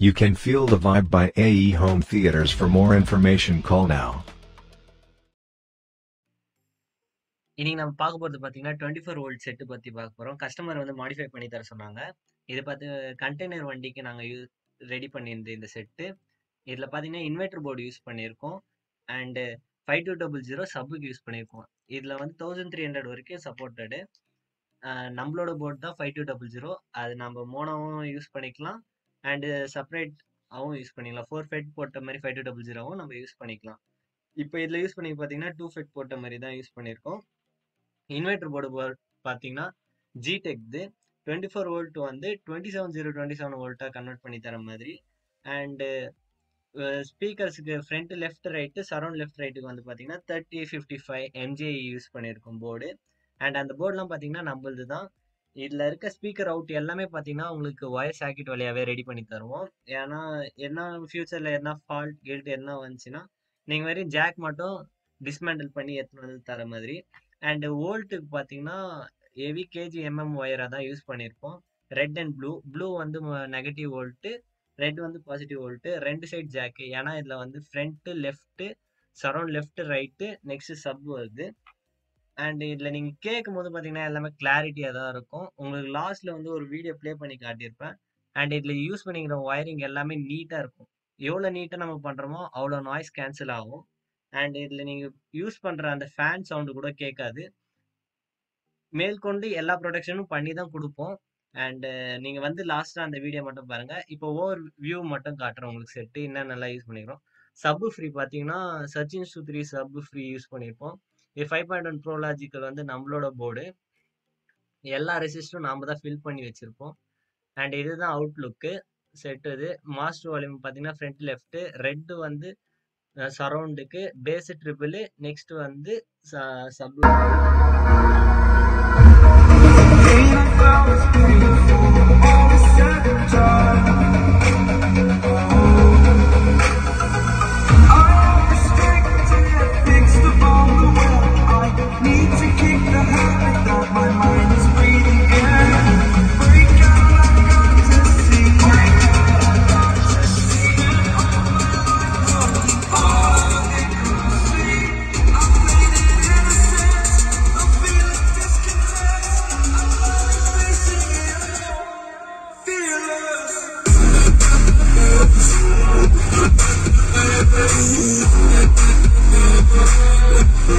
You can feel the vibe by AE Home Theaters. For more information, call now. இன்னைக்கு நம்ம பார்க்க போறது பார்த்தீங்கன்னா, 24 வோல்ட் செட் பத்தி பார்க்க போறோம். கஸ்டமர் வந்து மாடிஃபை பண்ணி தர சொன்னாங்க. இது பார்த்து கண்டெய்னர் வண்டிக்கு நாங்க யூ ரெடி பண்ணியிருந்த இந்த செட்டு. இதுல பார்த்தீங்கன்னா, இன்வெர்டர் போர்டு யூஸ் பண்ணியிருக்கோம். அண்ட் 5200 சப்புக்கு யூஸ் பண்ணியிருக்கோம். இதுல வந்து 1300 வரைக்கும் சப்போர்ட்டடு. அ நம்மளோட போர்ட் தான் 5200 அது நம்ம மோனோவும் யூஸ் பண்ணிக்கலாம். அண்ட் செப்பரேட்டாவும் யூஸ் பண்ணிக்கலாம். 4 ஃபெட் போட்ட மாரி 5200வும் நம்ம யூஸ் பண்ணிக்கலாம். இப்ப இதுல யூஸ் பண்ணி பார்த்தீங்கன்னா, 2 ஃபெட் போட்ட மாரி தான் யூஸ் பண்ணியிருக்கோம். இன்வெர்டர் போர்டு ப பார்த்தீங்கன்னா, ஜிடெக்து 24 வோல்ட் வந்து 27027 வோல்ட்டா கன்வெர்ட் பண்ணி தர மாதிரி. அண்ட் அ ஸ்பீக்கர்ஸ்க்கு front left, right, surround left, ரைட்க்கு வந்து பார்த்தீங்கன்னா, 3055 எம்ஜிஐ யூஸ் பண்ணியிருக்கோம் போர்டு. அண்ட் அந்த போர்ட்லாம் பார்த்தீங்கன்னா, நம்மளது தான். இதுல இருக்க ஸ்பீக்கர் அவுட் எல்லாமே பார்த்தீங்கன்னா, உங்களுக்கு ஒயர் சாக்கெட் வழியாவே ரெடி பண்ணி தருவோம். ஏன்னா, என்ன ஃபியூச்சர்ல எதனா ஃபால்ட், கில்ட் எதனா வந்துச்சுன்னா, நீங்க வெறும் ஜாக் மட்டும் டிஸ்மேண்டில் பண்ணி எடுத்துட்டு வந்து தர மாதிரி. அண்ட் வோல்ட்டுக்கு பார்த்தீங்கன்னா, ஹெவி கேஜி எம்எம் ஒயரா தான் யூஸ் பண்ணியிருப்போம். Red and blue. ப்ளூ வந்து ம நெகட்டிவ் வோல்ட்டு, ரெட் வந்து பாசிட்டிவ் வோல்ட்டு. 2 side jack. ஏன்னா, இதுல வந்து front, left, surround left, right, next sub வருது. அண்ட் இதுல நீங்க கேட்கும்போது பார்த்தீங்கன்னா, எல்லாமே கிளாரிட்டியா தான் இருக்கும். உங்களுக்கு லாஸ்ட்ல வந்து ஒரு வீடியோ ப்ளே பண்ணி காட்டியிருப்பேன். அண்ட் இதுல யூஸ் பண்ணிக்கிற ஒயரிங் எல்லாமே நீட்டா இருக்கும். எவ்வளோ நீட்டா நம்ம பண்றோமோ, அவ்வளோ நாய்ஸ் கேன்சல் ஆகும். அண்ட் இதுல நீங்க யூஸ் பண்ற அந்த ஃபேன் சவுண்ட் கூட கேட்காது. மேற்கொண்டு எல்லா புரொடக்ஷனும் பண்ணி தான் குடுப்போம். அண்ட் நீங்க வந்து லாஸ்ட்டா அந்த வீடியோ மட்டும் பாருங்க. இப்போ ஓவர் வியூ மட்டும் காட்டுறேன் உங்களுக்கு செட்டு என்னென்னலாம் யூஸ் பண்ணியிருக்கிறோம். சப் ஃப்ரீ பார்த்தீங்கன்னா, சச்சின் சு3 சப் ஃப்ரீ யூஸ் பண்ணியிருப்போம். இது 5.1 ப்ரோ லாஜிக்கல் வந்து நம்மளோட போர்டு. எல்லா ரெசிஸ்டரும் நாம தான் ஃபில் பண்ணி வச்சிருப்போம். அண்ட் இதுதான் அவுட்லுக்கு செட் இது. மாஸ்டர் வால்யூம் பார்த்தீங்கன்னா, ஃப்ரண்ட் லெஃப்ட், ரெட் வந்து அ சரவுண்டுக்கு, பேஸ் ட்ரிபிள், நெக்ஸ்ட் வந்து ச சப் Fearless.